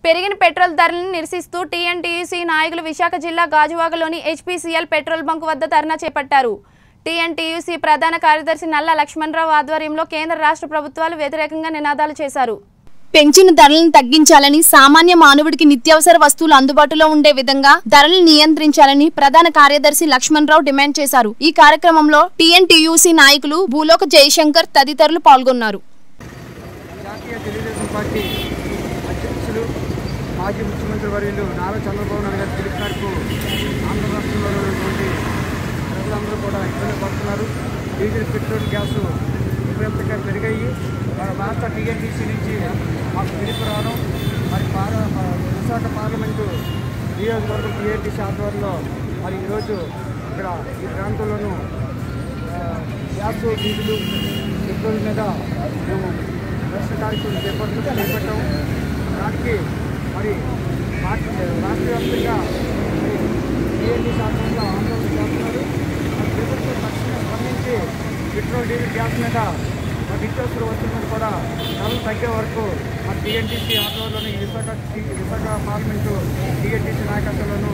పెరిగిన పెట్రోల్ ధరలను నిరసిస్తూ టీఎన్టీయూసీ నాయకులు విశాఖ జిల్లా గాజువాకలోని హెచ్పీసీఎల్ పెట్రోల్ బంక్ వద్ద ధర్నా చేపట్టారు టీఎన్టీయూసీ ప్రధాన కార్యదర్శి నల్ల లక్ష్మణరావు ఆధ్వర్యంలో కేంద్ర రాష్ట్ర ప్రభుత్వాలు వ్యతిరేకంగా నినాదాలు చేశారు పెంచిన ధరలను తగ్గించాలని సామాన్య మానవుడికి నిత్యావసర వస్తువులు అందుబాటులో ఉండే విధంగా ధరలను నియంత్రించాలని ప్రధాన కార్యదర్శి లక్ష్మణరావు డిమాండ్ చేశారు ఈ కార్యక్రమంలో టీఎన్టీయూసీ నాయకులు భూలోక జయశంకర్ తదితరులు పాల్గొన్నారు జాతీయ తెలుగుదేశం పార్టీ అధ్యక్షులు మాజీ ముఖ్యమంత్రి వర్యులు నారా చంద్రబాబు నాయుడు గారి పిలుపు మేరకు ఆంధ్ర రాష్ట్రంలో ఉన్నటువంటి ప్రజలందరూ కూడా ఇబ్బంది పడుతున్నారు డీజిల్ పెట్రోల్ గ్యాసు విపరీతంగా పెరిగాయి మన రాష్ట్ర టీఎన్టీసీ నుంచి మాకు పిలుపు రావడం మరి పార విశాఖ పార్లమెంటు నియోజకవర్గం టీఎన్టీసీ ఆధ్వర్యంలో మరి ఈరోజు ఇక్కడ ఈ ప్రాంతంలోనూ ఆ, గ్యాస్ డీజిల్ పెట్రోల్ మీద మేము నిరసన కార్యక్రమం చేపట్టు చేపట్టాము దానికి మరి పార్టీ రాష్ట్ర వ్యాప్తంగా మరి టీఎన్టీ శాతంలో ఆందోళన చేస్తున్నారు మరి ప్రభుత్వం తక్షణమే స్పందించి పెట్రోల్ డీజిల్ గ్యాస్ మీద మరి నిత్యావసర వస్తువుల మీద కూడా ధరలు తగ్గే వరకు మరి టీఎన్టీసీ ఆధ్వర్యంలోని విశాఖ విశాఖ పార్లమెంటు టీఎన్టీసీ నాయకత్వంలోనూ